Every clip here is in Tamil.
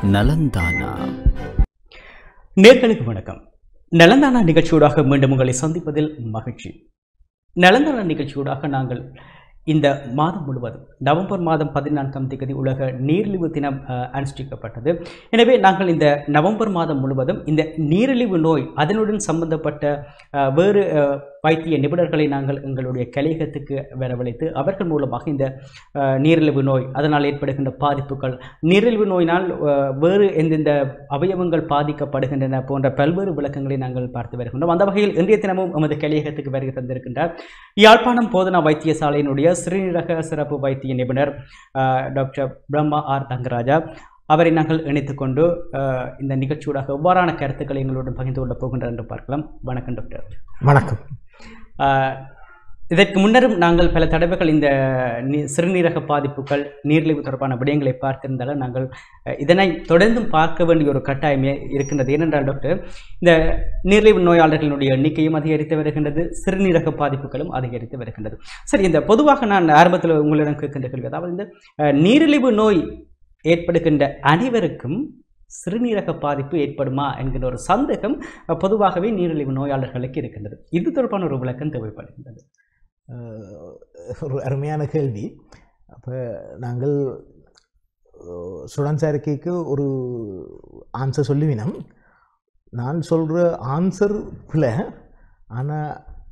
நலந்தானா நேர்களுக்கு வணக்கம் நலந்தானா நிகழ்ச்சியூடாக மீண்டும் உங்களை சந்திப்பதில் மகிழ்ச்சி நலந்தானா நிகழ்ச்சியூடாக நாங்கள் இந்த மாதம் முழுவதும் நவம்பர் மாதம் பதினான்காம் தேதி உலக நீரிழிவு தினம் அஹ், அனுஷ்டிக்கப்பட்டது எனவே நாங்கள் இந்த நவம்பர் மாதம் முழுவதும் இந்த நீரிழிவு நோய் அதனுடன் சம்பந்தப்பட்ட அஹ், வேறு அஹ், வைத்திய நிபுணர்களை நாங்கள் எங்களுடைய கலையகத்துக்கு வரவழைத்து அவர்கள் மூலமாக இந்த அஹ், நீரிழிவு நோய் அதனால் ஏற்படுகின்ற பாதிப்புகள் நீரிழிவு நோயினால் அஹ், வேறு எந்தெந்த அவயவங்கள் பாதிக்கப்படுகின்றன போன்ற பல்வேறு விளக்கங்களை நாங்கள் பார்த்து வருகின்றோம் அந்த வகையில் இன்றைய தினமும் எமது கலையகத்துக்கு வருகை தந்திருக்கின்றார் யாழ்ப்பாணம் போதனா வைத்தியசாலையினுடைய சிறுநீரக சிறப்பு வைத்திய நிபுணர் அஹ், டாக்டர் பிரம்மா ஆர் தங்கராஜா அவரை நாங்கள் இணைத்துக்கொண்டு அஹ், இந்த நிகழ்ச்சியூடாக எவ்வாறான கருத்துக்களை எங்களுடன் பகிர்ந்து கொள்ளப் போகின்றார் என்று பார்க்கலாம் வணக்கம் டாக்டர் வணக்கம் ஆஹ் இதற்கு முன்னரும் நாங்கள் பல தடவைகள் இந்த நீ சிறுநீரக பாதிப்புகள் நீரிழிவு தொடர்பான விடயங்களை பார்த்திருந்தாலும் நாங்கள் அஹ், இதனை தொடர்ந்தும் பார்க்க வேண்டிய ஒரு கட்டாயமே இருக்கின்றது ஏனென்றால் டாக்டர் இந்த நீரிழிவு நோயாளர்களுடைய எண்ணிக்கையும் அதிகரித்து வருகின்றது சிறுநீரக பாதிப்புகளும் அதிகரித்து வருகின்றது சரி இந்த பொதுவாக நான் ஆரம்பத்தில் உங்களிடம் கேட்கின்ற கேள்வி அதாவது இந்த அஹ், நீரிழிவு நோய் ஏற்படுகின்ற அனைவருக்கும் சிறுநீரக பாதிப்பு ஏற்படுமா என்கிற ஒரு சந்தேகம் அஹ், பொதுவாகவே நீரிழிவு நோயாளர்களுக்கு இருக்கின்றது இது தொடர்பான ஒரு விளக்கம் தேவைப்படுகின்றது அஹ், ஒரு அருமையான கேள்வி அப்போ நாங்கள் ஸ்டூடெண்ட்ஸ் அறிக்கைக்கு ஒரு ஆன்சர் சொல்லுவினோம் நான் சொல்கிற ஆன்சர் பிள்ளை ஆனால்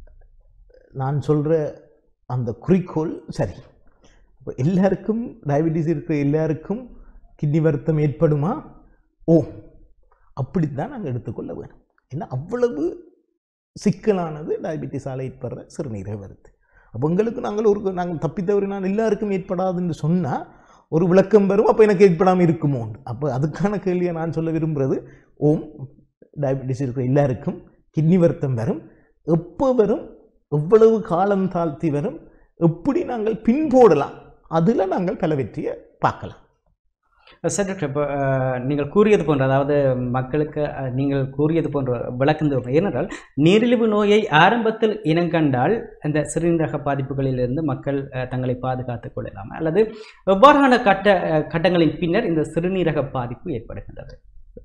நான் சொல்கிற அந்த குறிக்கோள் சரி இப்போ எல்லாருக்கும் டயபெட்டிஸ் இருக்கிற எல்லாருக்கும் கிட்னி வருத்தம் ஏற்படுமா ஓ அப்படித்தான் நாங்கள் எடுத்துக்கொள்ள வேணும் ஏன்னா அவ்வளவு சிக்கலானது டயபெட்டிஸால் ஏற்படுற சிறுநீரக வருது அப்போ உங்களுக்கு நாங்கள் ஒரு நாங்கள் தப்பி தவறினால் எல்லாருக்கும் ஏற்படாதுன்னு சொன்னால் ஒரு விளக்கம் வரும் அப்போ எனக்கு ஏற்படாமல் இருக்குமோ அப்போ அதுக்கான கேள்வியை நான் சொல்ல விரும்புகிறது ஓம் டயபெட்டிஸ் இருக்கிற எல்லாருக்கும் கிட்னி வருத்தம் வரும் எப்போ வரும் எவ்வளவு காலம் தாழ்த்தி வரும் எப்படி நாங்கள் பின்போடலாம் அதில் நாங்கள் பல வெற்றியை பார்க்கலாம் சார் டாக்டர் இப்போ அஹ், நீங்கள் கூறியது போன்ற அதாவது மக்களுக்கு அஹ், நீங்கள் கூறியது போன்ற விளக்கம் தேவை. ஏனென்றால் நீரிழிவு நோயை ஆரம்பத்தில் இனங்கண்டால் அந்த சிறுநீரக பாதிப்புகளிலிருந்து மக்கள் அஹ், தங்களை பாதுகாத்துக் கொள்ளலாம் அல்லது எவ்வாறான கட்ட அஹ், கட்டங்களின் பின்னர் இந்த சிறுநீரக பாதிப்பு ஏற்படுகின்றது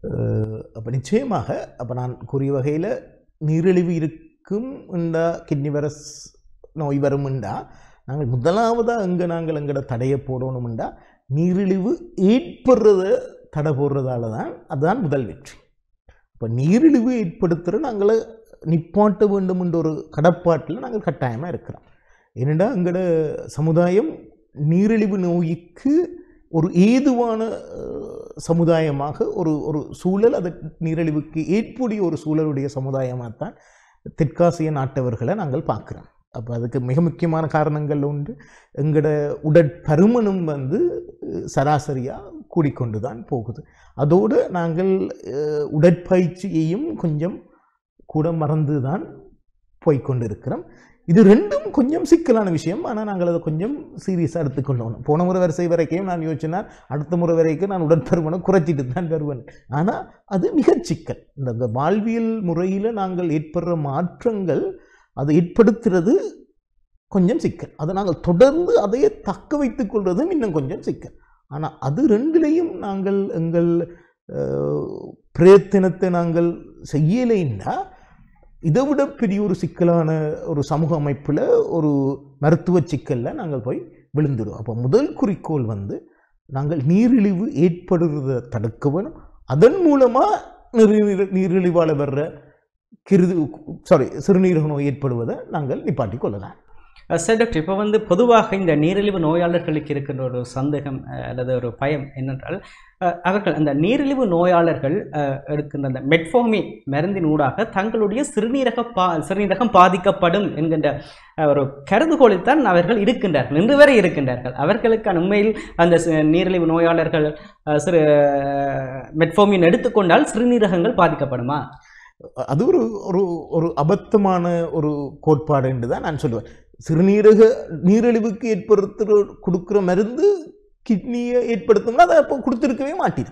அப்போ நிச்சயமாக அப்போ நான் கூறிய வகையில் நீரிழிவு இருக்கும் உண்டா கிட்னி வைரஸ் நோய் வரும்ண்டா நாங்கள் முதலாவதாக எங்கே நாங்கள் எங்கட தடையை போடணும்ண்டா நீரிழிவு ஏற்படுறத தடை போடுறதால தான் அதுதான் முதல் வெற்றி இப்போ நீரிழிவு ஏற்படுத்துகிற நாங்கள் நிப்பாட்ட வேண்டும் என்ற ஒரு கடப்பாட்டில் நாங்கள் கட்டாயமாக இருக்கிறோம் ஏனெண்டா எங்களோட சமுதாயம் நீரிழிவு நோய்க்கு ஒரு ஏதுவான அஹ், சமுதாயமாக ஒரு ஒரு சூழல் அது நீரிழிவுக்கு ஏற்புடைய ஒரு சூழலுடைய சமுதாயமாக தான் தெற்காசிய நாட்டவர்களை நாங்கள் பார்க்குறோம் அப்போ அதுக்கு மிக முக்கியமான காரணங்கள் உண்டு எங்களோட உடற்பருமனும் வந்து அஹ், சராசரியாக கூடிக்கொண்டு தான் போகுது அதோடு நாங்கள் அஹ், உடற்பயிற்சியையும் கொஞ்சம் கூட மறந்து தான் போய்க்கொண்டு இருக்கிறோம் இது ரெண்டும் கொஞ்சம் சிக்கலான விஷயம் ஆனால் நாங்கள் அதை கொஞ்சம் சீரியஸாக எடுத்துக்கொள்ளணும் போன முறை வரிசை வரைக்கும் நான் யோசிச்சேன்னா அடுத்த முறை வரைக்கும் நான் உடற்பருமனை குறைச்சிட்டு தான் வருவேன் ஆனால் அது மிகச் சிக்கல் இந்த இந்த வாழ்வியல் முறையில் நாங்கள் ஏற்படுற மாற்றங்கள் அதை ஏற்படுத்துறது கொஞ்சம் சிக்கல் அதை நாங்கள் தொடர்ந்து அதையே தக்க வைத்துக் கொள்வதும் இன்னும் கொஞ்சம் சிக்கல் ஆனால் அது ரெண்டுலேயும் நாங்கள் எங்கள் அஹ், பிரயத்தனத்தை நாங்கள் செய்யலைன்னா இதை விட பெரிய ஒரு சிக்கலான ஒரு சமூக அமைப்பில் ஒரு மருத்துவ சிக்கலில் நாங்கள் போய் விழுந்துடும் அப்போ முதல் குறிக்கோள் வந்து நாங்கள் நீரிழிவு ஏற்படுறதை தடுக்க வேணும் அதன் மூலமாக நீரிழிவு நீரிழிவால் வர்ற கிருது சாரி சிறுநீரக நோய் ஏற்படுவதை நாங்கள் நிப்பாட்டிக் கொள்ளலாம் அஹ் சார் டாக்டர் இப்போ வந்து பொதுவாக இந்த நீரிழிவு நோயாளர்களுக்கு இருக்கின்ற ஒரு சந்தேகம் அஹ், அல்லது ஒரு பயம் என்னென்றால் அஹ், அவர்கள் அந்த நீரிழிவு நோயாளர்கள் அஹ், எடுக்கின்ற அந்த மெட்ஃபோமி மருந்தின் ஊடாக தங்களுடைய சிறுநீரக பா சிறுநீரகம் பாதிக்கப்படும் என்கின்ற அஹ், ஒரு கருதுகோளில் தான் அவர்கள் இருக்கின்றார்கள் இன்று வரை இருக்கின்றார்கள் அவர்களுக்கான உண்மையில் அந்த சி- நீரிழிவு நோயாளர்கள் அஹ், சிறு மெட்ஃபோமின் எடுத்துக்கொண்டால் சிறுநீரகங்கள் பாதிக்கப்படுமா அது ஒரு ஒரு ஒரு அபத்தமான ஒரு கோட்பாடு என்று தான் நான் சொல்லுவேன் சிறுநீரக நீரிழிவுக்கு ஏற்படுத்துகிற கொடுக்குற மருந்து கிட்னியை ஏற்படுத்தும்னா அதை அப்போ கொடுத்துருக்கவே மாட்டிடும்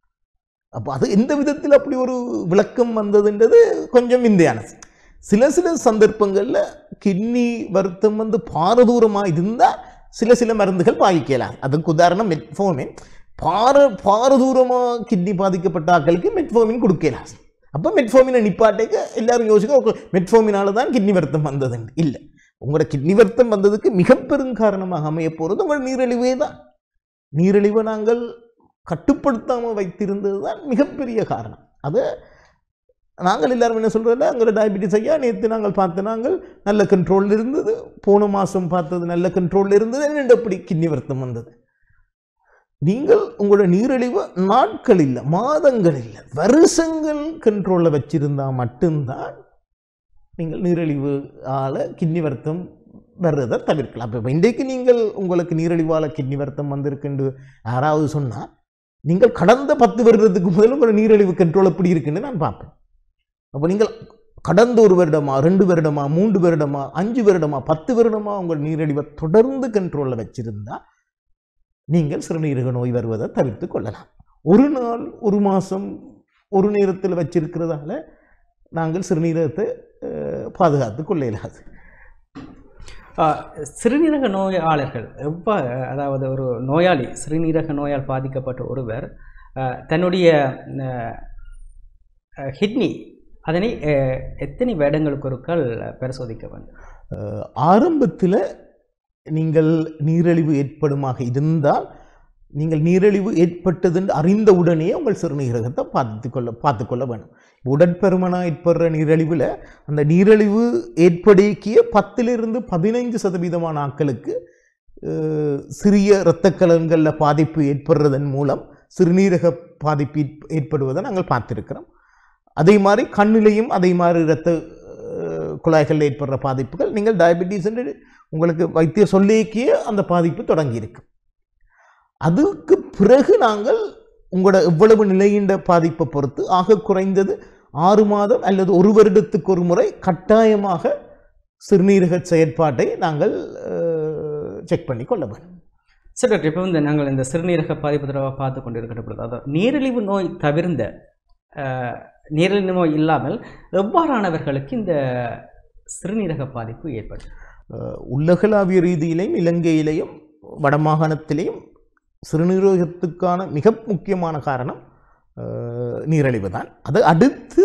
அப்போ அது எந்த விதத்தில் அப்படி ஒரு விளக்கம் வந்ததுன்றது கொஞ்சம் விந்தையானது சில சில சந்தர்ப்பங்களில் கிட்னி வருத்தம் வந்து பாரதூரமாக இருந்தால் சில சில மருந்துகள் பாவிக்கலாம் அதுக்கு உதாரணம் மெட்ஃபோமின் பார பாரதூரமாக கிட்னி பாதிக்கப்பட்ட ஆட்களுக்கு மெட்ஃபோமின் கொடுக்கலாம் அப்போ மெட்ஃபோமினை நிப்பாட்டேக்க எல்லாரும் யோசிக்க மெட்ஃபோமினால தான் கிட்னி வருத்தம் வந்ததுன்னு இல்லை உங்களோட கிட்னி வருத்தம் வந்ததுக்கு மிக பெரும் காரணமாக அமைய போகிறது உங்களோட நீரிழிவே தான் நீரிழிவை நாங்கள் கட்டுப்படுத்தாமல் வைத்திருந்தது தான் மிகப்பெரிய காரணம் அதை நாங்கள் எல்லாரும் என்ன சொல்கிறோம்ல அங்கே டயபிட்டிஸ் ஐயா நேற்று நாங்கள் பார்த்து நாங்கள் நல்ல கண்ட்ரோலில் இருந்தது போன மாதம் பார்த்தது நல்ல கண்ட்ரோலில் இருந்தது என்னென்று அப்படி கிட்னி வருத்தம் வந்தது நீங்கள் உங்களோட நீரிழிவு நாட்கள் இல்லை மாதங்கள் இல்லை வருஷங்கள் கண்ட்ரோலில் வச்சிருந்தா மட்டும்தான் நீங்கள் நீரிழிவு ஆல கிட்னி வருத்தம் வர்றதை தவிர்க்கலாம் அப்போ இன்றைக்கு நீங்கள் உங்களுக்கு நீரிழிவால கிட்னி வருத்தம் வந்திருக்குன்னு யாராவது சொன்னால் நீங்கள் கடந்த பத்து வருடத்துக்கு முதல்ல உங்களோட நீரிழிவு கண்ட்ரோல் எப்படி இருக்குன்னு நான் பார்ப்பேன் அப்போ நீங்கள் கடந்த ஒரு வருடமா ரெண்டு வருடமா மூன்று வருடமா அஞ்சு வருடமா பத்து வருடமா உங்கள் நீரிழிவை தொடர்ந்து கண்ட்ரோலில் வச்சிருந்தா நீங்கள் சிறுநீரக நோய் வருவதை தவிர்த்து கொள்ளலாம் ஒரு நாள் ஒரு மாதம் ஒரு நேரத்தில் வச்சிருக்கிறதால நாங்கள் சிறுநீரகத்தை அஹ், பாதுகாத்து கொள்ள இயலாது ஆஹ், சிறுநீரக நோயாளர்கள் எவ்வா அதாவது ஒரு நோயாளி சிறுநீரக நோயால் பாதிக்கப்பட்ட ஒருவர் ஆஹ், தன்னுடைய கிட்னி அதனை ஆஹ், எத்தனை வருடங்களுக்கு ஒருக்கால் பரிசோதிக்க வேண்டும் ஆரம்பத்தில் நீங்கள் நீரிழிவு ஏற்படுமாக இருந்தால் நீங்கள் நீரிழிவு ஏற்பட்டதுன்னு அறிந்த உடனே உங்கள் சிறுநீரகத்தை பார்த்து கொள்ள பார்த்து கொள்ள வேணும் உடற்பருமனாக ஏற்படுற நீரிழிவில் அந்த நீரிழிவு ஏற்படுக்கிய பத்திலிருந்து பதினைந்து சதவீதமான ஆட்களுக்கு அஹ், சிறிய இரத்த கலன்களில் பாதிப்பு ஏற்படுறதன் மூலம் சிறுநீரக பாதிப்பு ஏற்ப- ஏற்படுவதை நாங்கள் பார்த்திருக்கிறோம் அதே மாதிரி கண்ணிலையும் அதே மாதிரி இரத்த அஹ், குழாய்களில் ஏற்படுற பாதிப்புகள் நீங்கள் டயபெட்டிஸ் என்று உங்களுக்கு வைத்திய சொல்லிக்கிய அந்த பாதிப்பு தொடங்கி இருக்கு அதுக்கு பிறகு நாங்கள் உங்களோட எவ்வளவு நிலையின்ற பாதிப்பை பொறுத்து ஆக குறைந்தது ஆறு மாதம் அல்லது ஒரு வருடத்துக்கு ஒரு முறை கட்டாயமாக சிறுநீரக செயற்பாட்டை நாங்கள் செக் பண்ணி கொள்ள வேண்டும் சரி டாக்டர் இப்போ வந்து நாங்கள் இந்த சிறுநீரக பாதிப்பு தொடர்பாக பார்த்து கொண்டு இருக்கிற பொழுது அதாவது நீரிழிவு நோய் தவிர்ந்த ஆஹ், நீரிழிவு நோய் இல்லாமல் எவ்வாறானவர்களுக்கு இந்த சிறுநீரக பாதிப்பு ஏற்படும் அஹ், உலகளாவிய ரீதியிலையும் இலங்கையிலையும் வடமாகாணத்திலையும் சிறுநீரகத்துக்கான மிக முக்கியமான காரணம் அஹ், நீரிழிவு தான் அது அடுத்து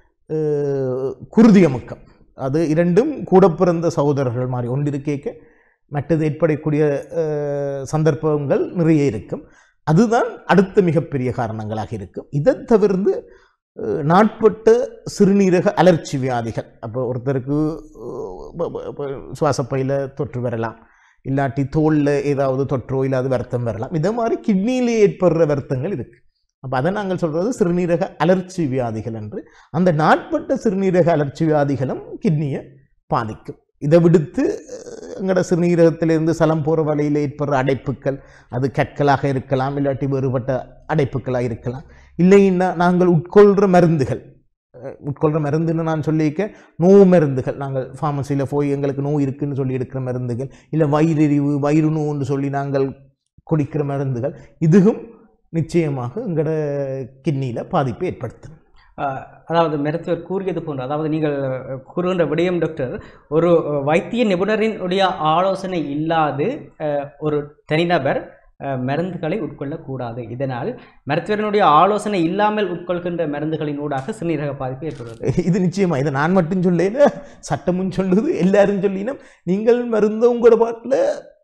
அஹ், குருதி அமுக்கம் அது இரண்டும் கூட பிறந்த சகோதரர்கள் மாதிரி ஒன்று கேட்க மற்றது ஏற்படக்கூடிய அஹ், சந்தர்ப்பங்கள் நிறைய இருக்கும் அதுதான் அடுத்த மிகப்பெரிய காரணங்களாக இருக்கும் இதை தவிர்த்து அஹ், நாட்பட்ட சிறுநீரக அலர்ச்சி வியாதிகள் அப்போ ஒருத்தருக்கு அஹ், ப- ப- ப- சுவாசப்பையில் தொற்று வரலாம் இல்லாட்டி தோலில் ஏதாவது தொற்றோ இல்லாத வருத்தம் வரலாம் இதே மாதிரி கிட்னியிலே ஏற்படுற வருத்தங்கள் இருக்குது அப்போ அதை நாங்கள் சொல்கிறது சிறுநீரக அலர்ச்சி வியாதிகள் என்று அந்த நாட்பட்ட சிறுநீரக அலர்ச்சி வியாதிகளும் கிட்னியை பாதிக்கும் இதை விடுத்து அஹ், எங்களோட சிறுநீரகத்திலிருந்து சலம் போகிற வழியில் ஏற்படுற அடைப்புகள் அது கற்களாக இருக்கலாம் இல்லாட்டி வேறுபட்ட அடைப்புகளாக இருக்கலாம் இல்லைன்னா நாங்கள் உட்கொள்கிற மருந்துகள் அஹ், உட்கொள்கிற மருந்துன்னு நான் சொல்லியிருக்க நோய் மருந்துகள் நாங்கள் ஃபார்மசியில் போய் எங்களுக்கு நோய் இருக்குன்னு சொல்லி எடுக்கிற மருந்துகள் இல்லை வயிறெறிவு வயிறு நோன்னு சொல்லி நாங்கள் குடிக்கிற மருந்துகள் இதுவும் நிச்சயமாக எங்களோட கிட்னியில் பாதிப்பை ஏற்படுத்தும் ஆஹ், அதாவது மருத்துவர் கூறியது போன்று அதாவது நீங்கள் அஹ், கூறுகின்ற விடயம் டாக்டர் ஒரு அஹ், வைத்திய நிபுணரினுடைய ஆலோசனை இல்லாது அஹ், ஒரு தனிநபர் அஹ், மருந்துகளை உட்கொள்ளக்கூடாது இதனால் மருத்துவரினுடைய ஆலோசனை இல்லாமல் உட்கொள்கின்ற மருந்துகளின் ஊடாக சிறுநீரக பாதிப்பு ஏற்படுவது இது நிச்சயமா இதை நான் மட்டும் சொல்லேல சட்டமும் சொல்லுது எல்லாரும் சொல்லினோம் நீங்கள் மருந்த உங்களோட பாட்டில்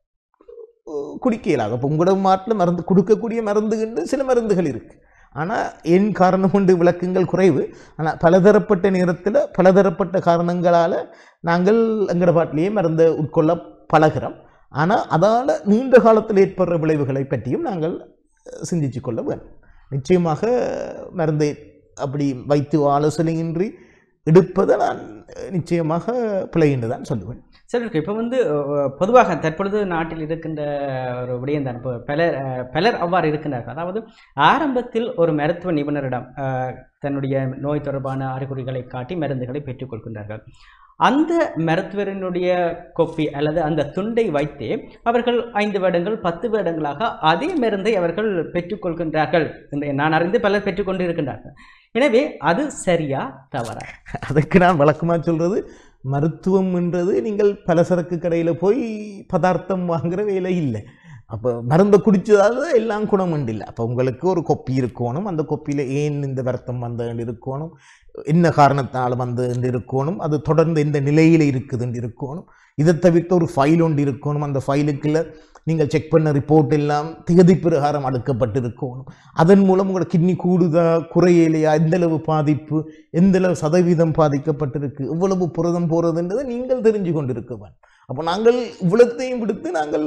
குடிக்கலாம் அப்போ உங்களோட மாட்டில் மருந்து கொடுக்கக்கூடிய மருந்துகள் சில மருந்துகள் இருக்கு ஆனால் என் காரணம் கொண்டு விளக்கங்கள் குறைவு ஆனால் பலதரப்பட்ட நேரத்தில் பலதரப்பட்ட காரணங்களால் நாங்கள் எங்களோட பாட்டிலேயே மருந்தை உட்கொள்ள பழகிறோம் ஆனால் அதால் நீண்ட காலத்தில் ஏற்படுற விளைவுகளை பற்றியும் நாங்கள் சிந்திச்சு கொள்ள வேண்டும் நிச்சயமாக மருந்தை அப்படி வைத்து ஆலோசனையின்றி எடுப்பதை நான் நிச்சயமாக பிழை என்று தான் சொல்லுவேன் சரி இருக்கு இப்போ வந்து அஹ், பொதுவாக தற்பொழுது நாட்டில் இருக்கின்ற ஒரு விடயம் தான் இப்போ பலர் அஹ், பலர் அவ்வாறு இருக்கின்றார்கள் அதாவது ஆரம்பத்தில் ஒரு மருத்துவ நிபுணரிடம் அஹ், தன்னுடைய நோய் தொடர்பான அறிகுறிகளை காட்டி மருந்துகளை பெற்றுக்கொள்கின்றார்கள் அந்த மருத்துவரினுடைய கொப்பி அல்லது அந்த துண்டை வைத்தே அவர்கள் ஐந்து வருடங்கள் பத்து வருடங்களாக அதே மருந்தை அவர்கள் பெற்றுக்கொள்கின்றார்கள் என்று நான் அறிந்து பலர் பெற்றுக்கொண்டு இருக்கின்றார்கள் எனவே அது சரியா தவறா அதுக்கு நான் வழக்கமாக சொல்கிறது மருத்துவம் என்றது நீங்கள் பலசரக்கு கடையில் போய் பதார்த்தம் வாங்குற வேலை இல்லை அப்போ மருந்தை குடிச்சதால எல்லாம் குணம் உண்டு இல்லை அப்போ உங்களுக்கு ஒரு கொப்பி இருக்கணும் அந்த கொப்பியில் ஏன் இந்த வருத்தம் வந்தது இருக்கணும் என்ன காரணத்தால் வந்து இருக்கணும் அது தொடர்ந்து எந்த நிலையில் இருக்குதுன்னு இருக்கணும் இதை தவிர்த்து ஒரு ஃபைல் ஒன்று இருக்கணும் அந்த ஃபைலுக்குள்ள நீங்கள் செக் பண்ண ரிப்போர்ட் எல்லாம் திகதி பிரகாரம் அடுக்கப்பட்டு இருக்கணும் அதன் மூலம் உங்களோட கிட்னி கூடுதா குறையலையா எந்தளவு பாதிப்பு எந்தளவு சதவீதம் பாதிக்கப்பட்டிருக்கு எவ்வளவு புரதம் போகிறதுன்றதை நீங்கள் தெரிஞ்சு கொண்டிருக்க வேண்டும் அப்போ நாங்கள் இவ்வளத்தையும் விடுத்து நாங்கள்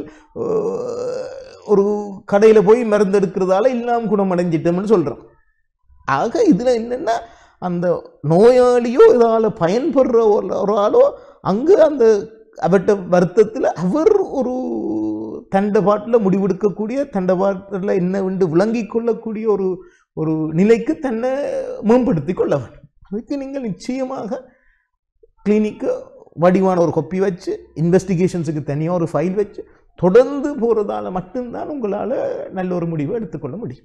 அஹ், ஒரு கடையில் போய் மருந்து எடுக்கிறதால இல்லாமல் குணமடைஞ்சிட்டோம்னு சொல்கிறோம் ஆக இதில் என்னென்னா அந்த நோயாளியோ இதால் பயன்படுற ஒரு ஒரு ஆளோ அங்கே அந்த அவர்கிட்ட வருத்தத்தில் அவர் ஒரு தண்டபாட்டில் முடிவெடுக்கக்கூடிய தண்டபாட்டில் என்ன உண்டு விளங்கி கொள்ளக்கூடிய ஒரு ஒரு நிலைக்கு தன்னை மேம்படுத்தி கொள்ள வேண்டும் அதுக்கு நீங்கள் நிச்சயமாக கிளினிக்கு வடிவான ஒரு கொப்பி வச்சு இன்வெஸ்டிகேஷன்ஸுக்கு தனியாக ஒரு ஃபைல் வச்சு தொடர்ந்து போகிறதால மட்டும்தான் உங்களால் நல்ல ஒரு முடிவை எடுத்துக்கொள்ள முடியும்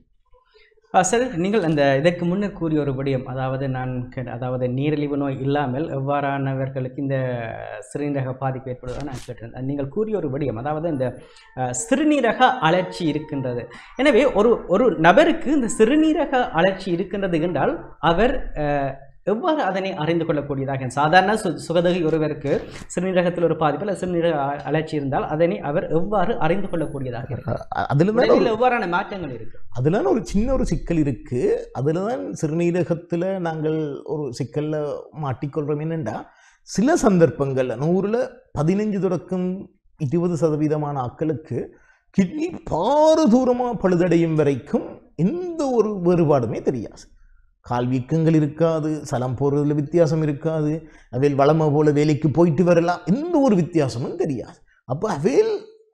ஆ, சார் நீங்கள் அந்த இதற்கு முன்னர் கூறிய ஒரு விடயம் அதாவது நான் கேட்ட- அதாவது நீரிழிவு நோய் இல்லாமல் எவ்வாறானவர்களுக்கு இந்த சிறுநீரக பாதிப்பு ஏற்படுவதாக நான் கேட்டிருந்தேன் நீங்கள் கூறிய ஒரு விடயம் அதாவது இந்த அஹ், சிறுநீரக அழற்சி இருக்கின்றது எனவே ஒரு ஒரு நபருக்கு இந்த சிறுநீரக அழற்சி இருக்கின்றது என்றால் அவர் அஹ், எவ்வாறு அதனை அறிந்து கொள்ளக்கூடியதாக சாதாரண சு சுகதகி ஒருவருக்கு சிறுநீரகத்தில் ஒரு பாதிப்பு அல்லது சிறுநீரக அ- அழற்சி இருந்தால் அதனை அவர் எவ்வாறு அறிந்து கொள்ளக்கூடியதாக இருக்கு அதில் தான் உடலில் எவ்வாறான மாற்றங்கள் இருக்கு அதில் ஒரு சின்ன ஒரு சிக்கல் இருக்குது அதில் தான் சிறுநீரகத்தில் நாங்கள் ஒரு சிக்கலில் மாட்டிக்கொள்கிறோம் என்னென்னா சில சந்தர்ப்பங்களில் நூறில் பதினஞ்சு தொடக்கம் இருபது சதவீதமான ஆட்களுக்கு கிட்னி பாறு தூரமாக பழுதடையும் வரைக்கும் எந்த ஒரு வேறுபாடுமே தெரியாது கால் வீக்கங்கள் இருக்காது சலம் போகிறதுல வித்தியாசம் இருக்காது அவையில் வளமை போல வேலைக்கு போயிட்டு வரலாம் எந்த ஒரு வித்தியாசமும் தெரியாது அப்போ அவையில்